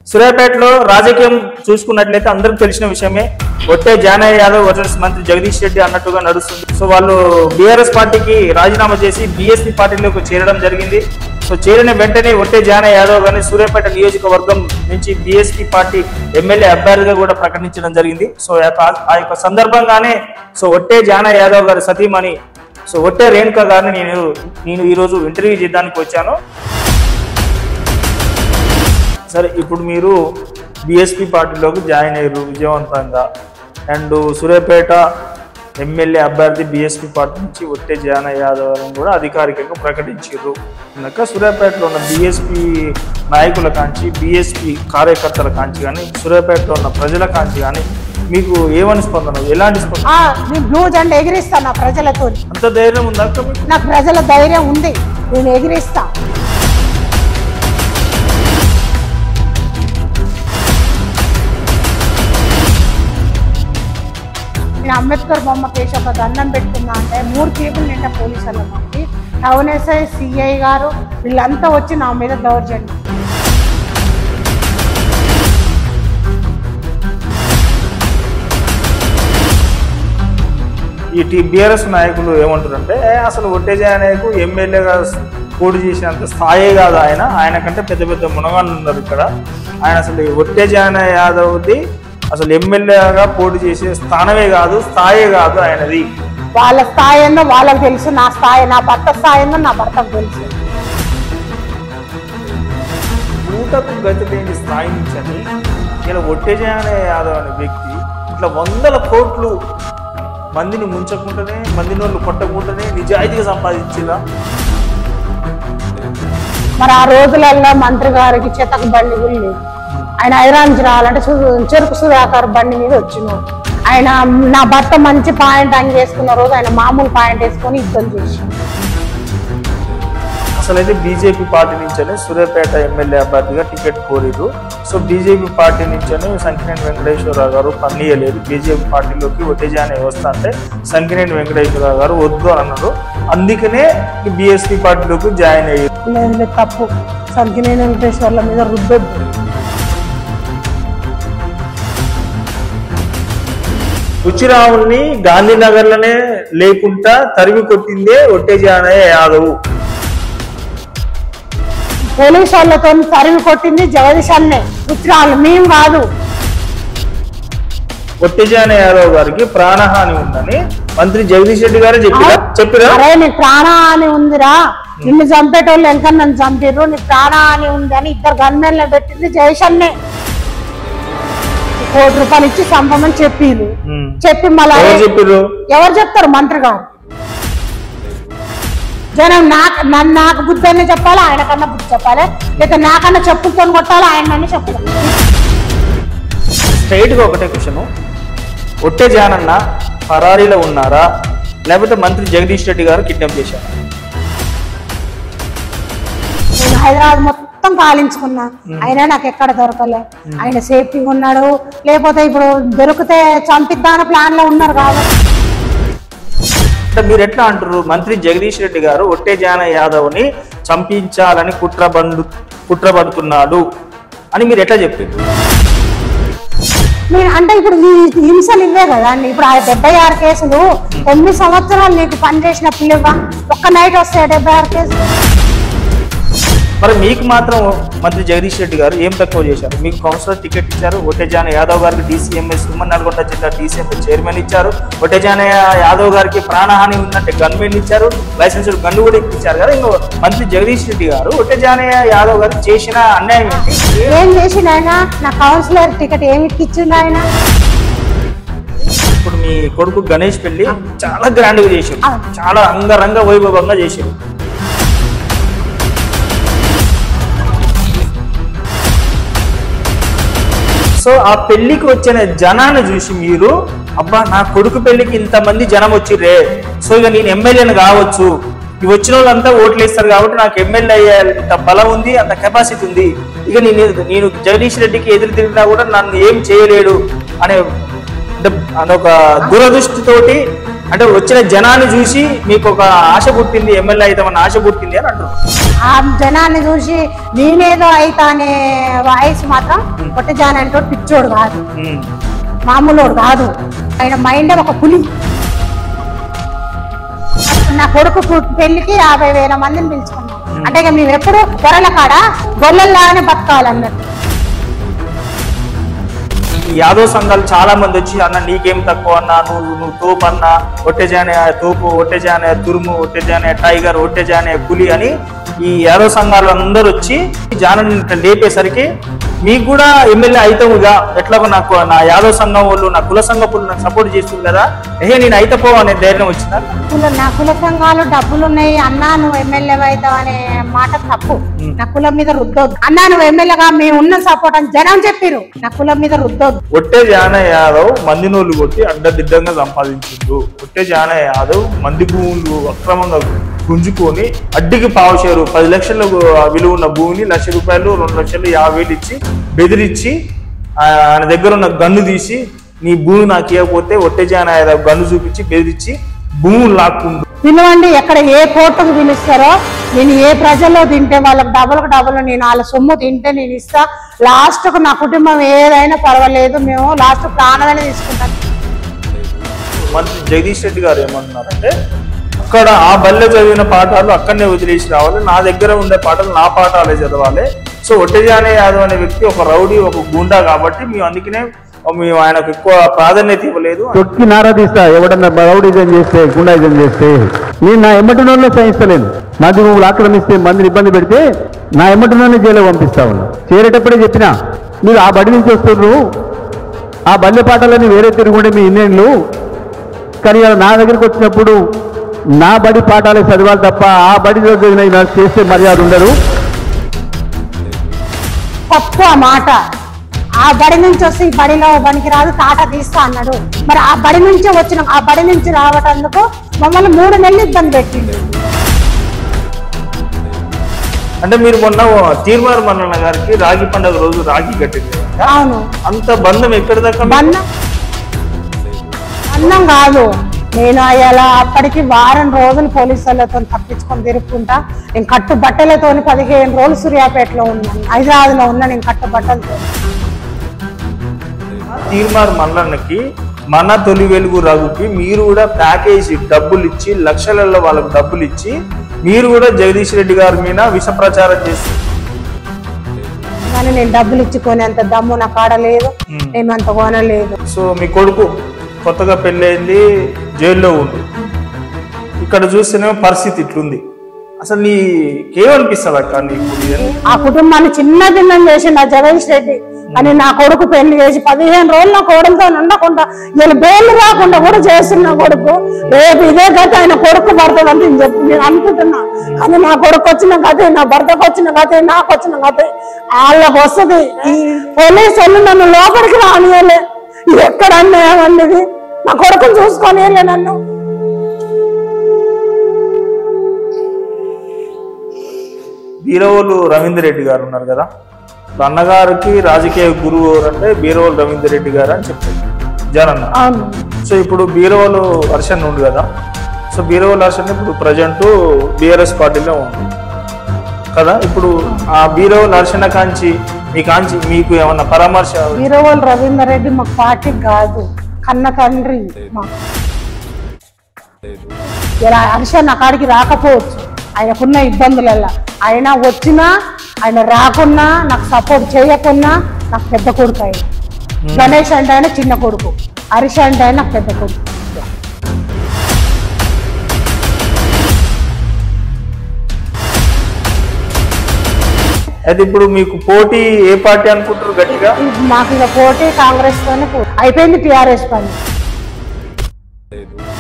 సూర్యాపేటలో రాజకీయం చూసుకున్నట్లయితే అందరికి తెలిసిన విషయమే ఒట్టే జానయ్య యాదవ్ వర్సెస్ మంత్రి జగదీష్ రెడ్డి అన్నట్టుగా నడుస్తుంది సో వాళ్ళు బీఆర్ఎస్ పార్టీకి రాజీనామా చేసి బీఎస్పీ పార్టీలోకి చేరడం జరిగింది సో చేరిన వెంటనే ఒట్టే జానయ్య యాదవ్ గారిని సూర్యాపేట నియోజకవర్గం నుంచి బీఎస్పీ పార్టీ ఎమ్మెల్యే అభ్యర్థిగా కూడా ప్రకటించడం జరిగింది సో ఆ యొక్క- ఆ యొక్క సందర్భంగానే సో ఒట్టే జానయ్య యాదవ్ గారి సతీమణి సో ఒట్టే రేణుక గారిని నేను నేను ఈరోజు ఇంటర్వ్యూ చేయడానికి వచ్చాను సరే ఇప్పుడు మీరు బీఎస్పీ పార్టీలోకి జాయిన్ అయ్యారు విజయవంతంగా అండ్ సూర్యాపేట ఎమ్మెల్యే అభ్యర్థి బీఎస్పీ పార్టీ నుంచి ఒట్టే జాన యాదవ్ అని కూడా అధికారికంగా ప్రకటించారు కనుక సూర్యాపేటలో ఉన్న బీఎస్పీ నాయకుల కాంచి బీఎస్పీ కార్యకర్తల కాంచి కానీ సూర్యాపేటలో ఉన్న ప్రజల కాంచి కానీ మీకు ఏమని స్పందన ఎలాంటి స్పందన ఆ, నేను బ్లూ జెండా ఎగిరిస్తా నా ప్రజలతో అంత ధైర్యం ఉందా అక్క మీకు నాకు ప్రజల ధైర్యం ఉంది నేను ఎగిరిస్తా నేను అంబేద్కర్ బొమ్మ కేసు ఒక దండం పెట్టుకున్నా అంటే మూడు కేబుల్ నిండా పోలీసులు మాకి టౌన్ ఎస్ఐ సిఐ గారు వీళ్ళంతా వచ్చి నా మీద దౌర్జన్యం ఈ టీ బీఆర్ఎస్ నాయకులు ఏమంటారంటే "ఏ, అసలు ఒట్టేజే నాయకు ఎమ్మెల్యేగా పోటీ చేసేంత స్థాయే కాదు ఆయన ఆయన కంటే పెద్ద పెద్ద మునగాళ్ళు ఉన్నారు ఇక్కడ ఆయన అసలు ఈ ఒట్టేజాన యాదవ్ది అసలు ఎమ్మెల్యేగా పోటీ చేసే స్థానమే కాదు స్థాయే కాదు ఆయనది వాళ్ళ స్థాయి ఏందో వాళ్ళకి తెలుసు నా స్థాయి నా భర్త స్థాయి ఏందో నా భర్తకు తెలుసు ఊటకు గతి లేని స్థాయి నుంచి అని ఇలా ఒట్టేజాన యాదవ్ అనే వ్యక్తి ఇట్లా వందల కోట్లు మందిని ముంచకుండానే మందిని వాళ్ళు కొట్టకుండానే నిజాయితీగా సంపాదించిరా మరి ఆ రోజులలో మంత్రి గారికి చెతక బండి కూడా లేదు ఆయన హైదరాబాద్ రావాలంటే సు- చెరుకు సుధాకర్ బండి మీద వచ్చిన ఆయన నా భర్త మంచి పాయింట్ అంగేసుకున్న రోజు ఆయన మామూలు పాయింట్ వేసుకొని యుద్ధం చేసి అసలైతే బీజేపీ పార్టీ నుంచే సూర్యాపేట ఎమ్మెల్యే అభ్యర్థిగా టికెట్ కోరిరు సో బీజేపీ పార్టీ నుంచే సంకినేని వెంకటేశ్వరరావు గారు పనియలేదు బీజేపీ పార్టీలోకి ఒటేజానే వస్తా అంటే సంకినేని వెంకటేశ్వరరావు గారు వద్దు అన్నారు అందుకనే బీఎస్పీ పార్టీలోకి జాయిన్ అయ్యారు లేదు లేదు తప్పు సంకినేని వెంకటేశ్వర్ల మీద రుద్దొద్దు రుచిరావుల్ని గాంధీనగర్లోనే లేకుండా తరిమి కొట్టిందే ఒట్టేజానయ్య యాదవ్ పోలీసు వాళ్ళతో తరిమి కొట్టింది జగదీష్ అన్నే పుత్రాలు మేము కాదు ఒట్టేజాన యాదవ్ గారికి ప్రాణహాని ఉందని మంత్రి జగదీష్ రెడ్డి గారే చెప్పిరా చెప్పిరా అరే నీ ప్రాణహాని ఉందిరా నిన్ను చంపేటోళ్ళు ఇంకా నన్ను చంపిర్రు నీ ప్రాణహాని ఉంది అని ఇద్దరు గన్మెన్లు పెట్టింది జయశన్నే కోటి రూపాయలు ఇచ్చి చంపమని చెప్పిర్రు ఉమ్. చెప్పి మళ్ళా ఎవరు చెప్పిర్రు ఎవరు చెప్తారు మంత్రి గారు జనం నాకు నన్ను నాకు బుద్ధి అనే చెప్పాలి ఆయన కన్నా బుద్ధి చెప్పాలి లేదా నాకన్నా చెప్పుతో కొట్టాలి ఆయన నన్ను చెప్పాలి స్ట్రైట్ గా ఒకటే క్వశ్చన్ ఒట్టే జానన్న పరారీలో ఉన్నారా లేకపోతే మంత్రి జగదీష్ రెడ్డి గారు కిడ్నాప్ చేశారు నేను హైదరాబాద్ మొత్తం కాలించుకున్నా అయినా నాకు ఎక్కడ దొరకలే ఆయన సేఫ్టీగా ఉన్నాడు లేకపోతే ఇప్పుడు దొరికితే చంపిద్దాన ప్లాన్ లో ఉన్నారు కాబట్టి అంటే మీరు ఎట్లా అంటారు మంత్రి జగదీష్ రెడ్డి గారు ఒట్టే జాన యాదవ్ ని చంపించాలని కుట్రబండు కుట్రబడుతున్నాడు అని మీరు ఎట్లా చెప్పారు నేను అంటే ఇప్పుడు ఈ హింసలు ఇవే కదా అండి ఇప్పుడు ఆ డెబ్బై ఆరు కేసులు తొమ్మిది సంవత్సరాలు నీకు పనిచేసిన పిల్లగా ఒక్క నైట్ వస్తాయి డెబ్బై ఆరు కేసులు మరి మీకు మాత్రం మంత్రి జగదీష్ రెడ్డి గారు ఏం తక్కువ చేశారు మీకు కౌన్సిలర్ టికెట్ ఇచ్చారు ఒటేజాన యాదవ్ గారికి డీసీఎంఎస్ ఉమ్మడి నల్గొండ జిల్లా డీసీఎంఎస్ చైర్మన్ ఇచ్చారు ఒటేజాన యాదవ్ గారికి ప్రాణహాని ఉందంటే గన్మెన్ ఇచ్చారు లైసెన్స్డ్ గన్ను కూడా ఇప్పించారు కదా ఇంకో మంత్రి జగదీష్ రెడ్డి గారు ఒటేజాన యాదవ్ గారికి చేసిన అన్యాయం ఏంటి ఏం చేసిండు ఆయన నా కౌన్సిలర్ టికెట్ ఏమి ఇచ్చిండు ఆయన ఇప్పుడు మీ కొడుకు గణేష్ పెళ్లి చాలా గ్రాండ్ గా చేశారు చాలా అంగరంగ వైభవంగా చేశారు సో ఆ పెళ్లికి వచ్చిన జనాన్ని చూసి మీరు అబ్బా నా కొడుకు పెళ్లికి ఇంతమంది జనం వచ్చిర్రే సో ఇక నేను ఎమ్మెల్యేని కావచ్చు ఈ వచ్చిన వాళ్ళంతా ఓట్లు వేస్తారు కాబట్టి నాకు ఎమ్మెల్యే అయ్యేంత బలం ఉంది అంత కెపాసిటీ ఉంది ఇక నేను నేను జగదీష్ రెడ్డికి ఎదురు తిరిగినా కూడా నన్ను ఏం చేయలేడు అనే అంటే అదొక దురదృష్టితోటి అంటే వచ్చిన జనాన్ని చూసి మీకు ఒక ఆశ పుట్టింది ఎమ్మెల్యే అవుతామన్న ఆశ పుట్టింది అని అంటారు ఆ జనాన్ని చూసి నేనేదో అయితా అనే వాయిస్ మాత్రం పొట్టి జాన్ అంటే పిచ్చోడు కాదు ఉమ్. మామూలోడు కాదు ఆయన మైండ్ ఒక పులి నా కొడుకు పు- పెళ్లికి యాభై వేల మందిని పిలుచుకున్నాం అంటే ఇక మేము ఎప్పుడు గొర్రెల కాడ గొర్రెల్లాగానే బతకాలన్నట్టు ఈ యాదవ్ సంఘాలు చాలా మంది వచ్చి అన్న నీకేం తక్కువ అన్న నువ్వు నువ్వు తోపు అన్న ఒట్టెజానే తోపు ఒట్టెజానే తురుము ఒట్టెజానే టైగర్ ఒట్టెజానే పులి అని ఈ యాదవ్ సంఘాలు అందరూ వచ్చి జానని ఇట్లా లేపేసరికి మీకు కూడా ఎమ్మెల్యే అవుతావుగా ఎట్లాగో నాకు నా యాదవ్ సంఘం వాళ్ళు నా కుల సంఘపులు నాకు సపోర్ట్ చేస్తుంది కదా ఏ నేను అయితపో అనే ధైర్యం వచ్చిందా కుల నా కుల సంఘాలు డబ్బులు ఉన్నాయి అన్నా నువ్వు ఎమ్మెల్యే అవుతావు అనే మాట తప్పు నా కులం మీద రుద్దొద్దు అన్నా నువ్వు ఎమ్మెల్యేగా మేము ఉన్న సపోర్ట్ అని జనం చెప్పిరు నా కులం మీద రుద్దొద్దు ఒట్టే జాన యాదవ్ మంది నోళ్ళు కొట్టి అడ్డదిడ్డంగా సంపాదించిండు ఒట్టే జాన యాదవ్ మంది భూములు అక్రమంగా గుంజుకొని అడ్డికి పావుచేరు పది లక్షల విలువ ఉన్న భూమిని లక్ష రూపాయలు రెండు లక్షలు యాభై వేలు ఇచ్చి బెదిరించి ఆ, ఆయన దగ్గర ఉన్న గన్ను తీసి నీ భూమి నాకు ఇవ్వకపోతే ఒట్టే జాన యాదవ్ గన్ను చూపించి బెదిరించి భూములు లాక్కుండు పిలవండి ఎక్కడ ఏ కోర్టుకు పిలుస్తారో నేను ఏ ప్రజల్లో తింటే వాళ్ళకి డబుల్కి డబుల్ నేను వాళ్ళ సొమ్ము తింటే నేను ఇస్తా లాస్ట్ కు నా కుటుంబం ఏదైనా పర్వాలేదు మేము లాస్ట్ ప్రాణాలని తీసుకుంటాం మంత్రి జగదీష్ రెడ్డి గారు ఏమంటున్నారంటే అక్కడ ఆ బల్లె చదివిన పాఠాలు అక్కడనే వదిలేసి రావాలి నా దగ్గర ఉండే పాఠాలు నా పాఠాలే చదవాలి సో ఒట్టెజానే యాదవ్ అనే వ్యక్తి ఒక రౌడీ ఒక గుండా కాబట్టి మేము అందుకనే మేము ఆయనకు ఎక్కువ ప్రాధాన్యత ఇవ్వలేదు తొక్కి నారా తీస్తా ఎవడన్నా రౌడీజం చేస్తే గుండాయిజం చేస్తే నేను నా ఎమ్మటినోళ్ళలో సహిస్తలేను నది భూములు ఆక్రమిస్తే మందిని ఇబ్బంది పెడితే నా ఎమ్మటినోళ్ళని జైలు పంపిస్తా ఉన్నా చేరేటప్పుడే చెప్పినా మీరు ఆ బడి నుంచి వస్తున్నారు ఆ బల్లె పాటలని వేరే తిరుగుండే మీ ఇన్నేళ్ళు కానీ అలా నా దగ్గరికి వచ్చినప్పుడు నా బడి పాఠాలే చదవాలి తప్ప ఆ బడిలో చదివిన ఇలా చేస్తే మర్యాద ఉండరు తప్పు ఆ మాట ఆ బడి నుంచి వస్తే ఈ బడిలో పనికి రాదు తాట తీస్తా అన్నాడు మరి ఆ బడి నుంచి వచ్చిన ఆ బడి నుంచి రావటందుకు మమ్మల్ని మూడు నెలలు ఇబ్బంది పెట్టింది అంటే మీరు మొన్న తీర్మార్ మల్లన్న గారికి రాగి పండుగ రోజు రాగి కట్టింది కదా? అవును అంత బంధం ఎక్కడి దాకా మీకు? బంధం అన్నం కాదు నేను అయ్యాల అప్పటికి వారం రోజులు పోలీసులతో తప్పించుకొని తిరుక్కుంటా నేను కట్టు బట్టలతోని పదిహేను రోజులు సూర్యాపేటలో ఉన్నాను హైదరాబాద్లో ఉన్నా నేను కట్టు బట్టలతో తీర్మార్ మల్లన్నకి మన తొలి వెలుగు రఘుకి మీరు కూడా ప్యాకేజీ డబ్బులు ఇచ్చి లక్షలలో వాళ్ళకు డబ్బులు ఇచ్చి మీరు కూడా జగదీష్ రెడ్డి గారి మీద విష ప్రచారం చేసి కానీ నేను డబ్బులు ఇచ్చుకొని అంత దమ్ము నా కాడ లేదు నేను అంత కొనలేదు సో మీ కొడుకు కొత్తగా పెళ్ళైంది జైల్లో ఉంది ఇక్కడ చూస్తేనేమో పరిస్థితి ఇట్లుంది అసలు నీకేమనిపిస్తుంది అక్క నీకు ఇది? ఆ కుటుంబాన్ని చిన్న భిన్నం చేసి నా జగదీష్ రెడ్డి అని నా కొడుకు పెళ్లి చేసి పదిహేను రోజులు నా కోడలతో ఉండకుండా నేను బేలు రాకుండా కూడా చేస్తున్న కొడుకు రేపు ఇదే గత ఆయన కొడుకు పడుతుంది అని నేను చెప్పి నేను అనుకుంటున్నా కానీ నా కొడుకు వచ్చిన కథే నా భర్తకు వచ్చిన కథే నాకు వచ్చిన కథే వాళ్ళకి వస్తుంది ఈ పోలీసు వాళ్ళు నన్ను లోపలికి రానియలే ఇది ఎక్కడ అన్యాయం అండి ఇది నా కొడుకుని చూసుకొని నన్ను బీరవోలు రవీందర్ రెడ్డి గారు ఉన్నారు కదా ఇప్పుడు అన్నగారికి రాజకీయ గురువు ఎవరు అంటే బీరవోలు రవీందర్ రెడ్డి గారు అని చెప్పారు జనన్న అవును సో ఇప్పుడు బీరవోలు హర్షన్ ఉంది కదా సో బీరవోలు హర్షన్ ఇప్పుడు ప్రజెంట్ బీఆర్ఎస్ పార్టీలో ఉంది కదా ఇప్పుడు ఆ బీరవోలు హర్షణ కాంచి మీ కాంచి మీకు ఏమన్నా పరామర్శ వీరవోలు రవీందర్ రెడ్డి మాకు పార్టీ కాదు కన్న తండ్రి మాకు ఇలా హర్ష నా కాడికి రాకపోవచ్చు ఆయనకున్న ఇబ్బందులల్లా ఆయన వచ్చినా ఆయన రాకున్నా నాకు సపోర్ట్ చేయకున్నా నాకు పెద్ద కొడుకు ఆయన గణేష్ అంటే ఆయన చిన్న కొడుకు హర్ష అంటే ఆయన నాకు పెద్ద కొడుకు అయితే ఇప్పుడు మీకు పోటీ ఏ పార్టీ అనుకుంటారు గట్టిగా మాకు ఇక పోటీ కాంగ్రెస్ తోనే పోటీ అయిపోయింది టిఆర్ఎస్ పని